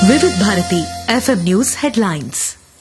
Vividh Bharati FM news headlines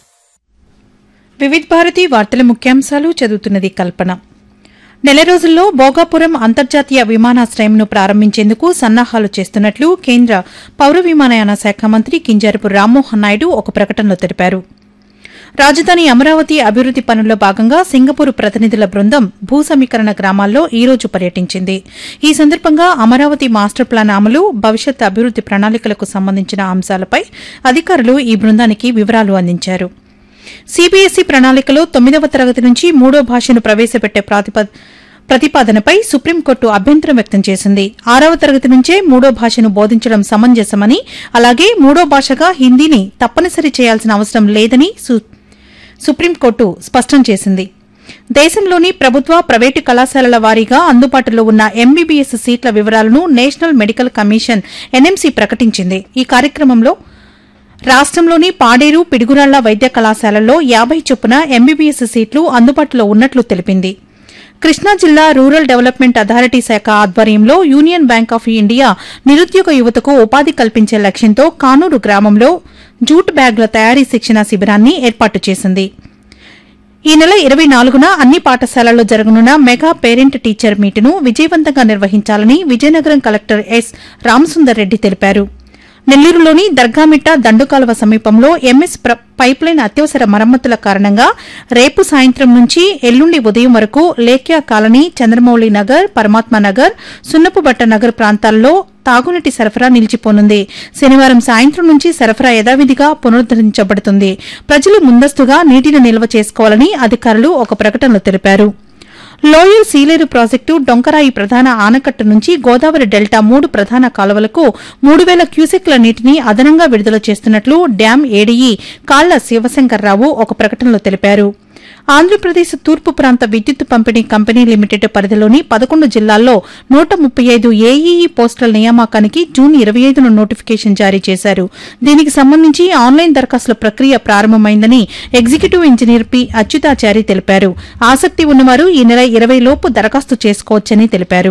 Vividh Bharati వార్తల ముఖ్యాంశాలు చదువుతున్నది కల్పన నెల రోజుల్లో భోగాపురం అంతర్జాతీయ విమానాశ్రయంను ప్రారంభించేందుకు సన్నాహాలు చేస్తున్నట్లు కేంద్ర పౌర విమానయాన శాఖ మంత్రి కింజారపు రామ్మోహన్ నాయుడు ఒక ప్రకటనలో తెలిపారు రాజధాని అమరావతి అభివృద్ది పనుల్లో భాగంగా సింగపూర్ ప్రతినిధుల బృందం భూ సమీకరణ గ్రామాల్లో ఈ రోజు పర్యటించింది ఈ సందర్భంగా అమరావతి మాస్టర్ ప్లాన్ అమలు భవిష్యత్ అభివృద్ది ప్రణాళికలకు సంబంధించిన అంశాలపై అధికారులు ఈ బృందానికి వివరాలు అందించారు సీబీఎస్ఈ ప్రణాళికలో తొమ్మిదవ తరగతి నుంచి మూడో భాషను ప్రవేశపెట్టే ప్రాతిప- ప్రతిపాదనపై సుప్రీంకోర్టు అభ్యంతరం వ్యక్తం చేసింది ఆరవ తరగతి నుంచే మూడో భాషను బోధించడం సమంజసమని అలాగే మూడో భాషగా హిందీని తప్పనిసరి చేయాల్సిన అవసరం లేదని సు- సుప్రీంకోర్టు స్పష్టం చేసింది దేశంలోని ప్రభుత్వ ప్రైవేటు కళాశాలల వారీగా అందుబాటులో ఉన్న ఎంబీబీఎస్ సీట్ల వివరాలను నేషనల్ మెడికల్ కమిషన్ ఎన్ఎంసీ ప్రకటించింది ఈ కార్యక్రమంలో రాష్ట్రంలోని పాడేరు పిడుగురాళ్ల వైద్య కళాశాలల్లో యాబై చొప్పున ఎంబీబీఎస్ సీట్లు అందుబాటులో ఉన్నట్లు తెలిపింది కృష్ణా జిల్లా రూరల్ డెవలప్మెంట్ అథారిటీ శాఖ ఆధ్వర్యంలో యూనియన్ బ్యాంక్ ఆఫ్ ఇండియా నిరుద్యోగ యువతకు ఉపాధి కల్పించే లక్ష్యంతో కానూరు గ్రామంలో జూట్ బ్యాగుల తయారీ శిక్షణ శిబిరాన్ని ఏర్పాటు చేసింది ఈ నెల ఇరవై నాలుగున అన్ని పాఠశాలల్లో జరగనున్న మెగా పేరెంట్ టీచర్ మీటును విజయవంతంగా నిర్వహించాలని విజయనగరం కలెక్టర్ ఎస్ రామసుందర్ రెడ్డి తెలిపారు నెల్లూరులోని దర్గామిట్ట దండుకాలువ సమీపంలో ఎంఎస్ ప్ర- పైప్లైన్ అత్యవసర మరమ్మతుల కారణంగా రేపు సాయంత్రం నుంచి ఎల్లుండి ఉదయం వరకు లేఖ్యా కాలనీ చంద్రమౌళి నగర్ పరమాత్మ నగర్ సున్నపుబట్ట నగర్ ప్రాంతాల్లో తాగునీటి సరఫరా నిలిచిపోనుంది శనివారం సాయంత్రం నుంచి సరఫరా యథావిధిగా పునరుద్దరించబడుతుంది ప్రజలు ముందస్తుగా నీటిని నిల్వ చేసుకోవాలని అధికారులు ఒక ప్రకటనలో తెలిపారు లోయర్ సీలేరు ప్రాజెక్టు డొంకరాయి ప్రధాన ఆనకట్ట నుంచి గోదావరి డెల్టా మూడు ప్రధాన కాలువలకు మూడు వేల క్యూసెక్ల నీటిని అదనంగా విడుదల చేస్తున్నట్లు డ్యాం ఏడీఈ కాళ్ల శివశంకర్రావు ఒక ప్రకటనలో తెలిపారు ఆంధ్రప్రదేశ్ తూర్పు ప్రాంత విద్యుత్ పంపిణీ కంపెనీ లిమిటెడ్ పరిధిలోని పదకొండు జిల్లాల్లో నూట ముప్పై ఐదు ఏఈఈ పోస్టుల నియామకానికి జూన్ ఇరవై ఐదున నోటిఫికేషన్ జారీ చేశారు దీనికి సంబంధించి ఆన్లైన్ దరఖాస్తుల ప్రక్రియ ప్రారంభమైందని ఎగ్జిక్యూటివ్ ఇంజనీర్ పి అచ్యుతాచారి తెలిపారు ఆసక్తి ఉన్నవారు ఈ నెల ఇరవై లోపు దరఖాస్తు చేసుకోవచ్చని తెలిపారు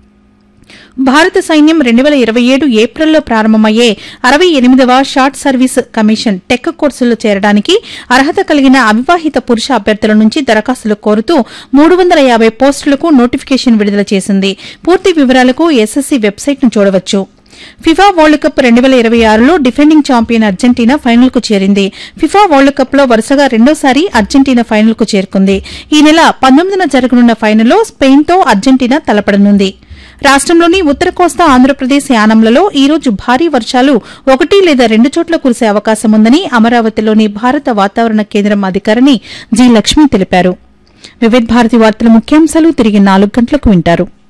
భారత సైన్యం రెండు వేల ఇరవై ఏడు ఏప్రిల్లో ప్రారంభమయ్యే అరవై ఎనిమిదవ షార్ట్ సర్వీస్ కమిషన్ టెక్ కోర్సుల్లో చేరడానికి అర్హత కలిగిన అవివాహిత పురుష అభ్యర్థుల నుంచి దరఖాస్తులు కోరుతూ మూడు వందల యాభై పోస్టులకు నోటిఫికేషన్ విడుదల చేసింది పూర్తి వివరాలకు ఎస్ఎస్సీ వెబ్సైట్ను చూడవచ్చు ఫిఫా వరల్డ్ కప్ రెండు వేల ఇరవై ఆరులో డిఫెండింగ్ ఛాంపియన్ అర్జెంటీనా ఫైనల్ కు చేరింది ఫిఫా వరల్డ్ కప్ లో వరుసగా రెండోసారి అర్జెంటీనా ఫైనల్ కు చేరుకుంది ఈ నెల పంతొమ్మిదిన జరగనున్న ఫైనల్లో స్పెయిన్ తో అర్జెంటీనా తలపడనుంది రాష్ట్రంలోని ఉత్తర కోస్తా ఆంధ్రప్రదేశ్ యానంలలో ఈ రోజు భారీ వర్షాలు ఒకటి లేదా రెండు చోట్ల కురిసే అవకాశం ఉందని అమరావతిలోని భారత వాతావరణ కేంద్రం అధికారిని జి లక్ష్మి తెలిపారు వివిధ భారతి వార్తల ముఖ్యాంశాలు తిరిగి నాలుగు గంటలకు వింటారు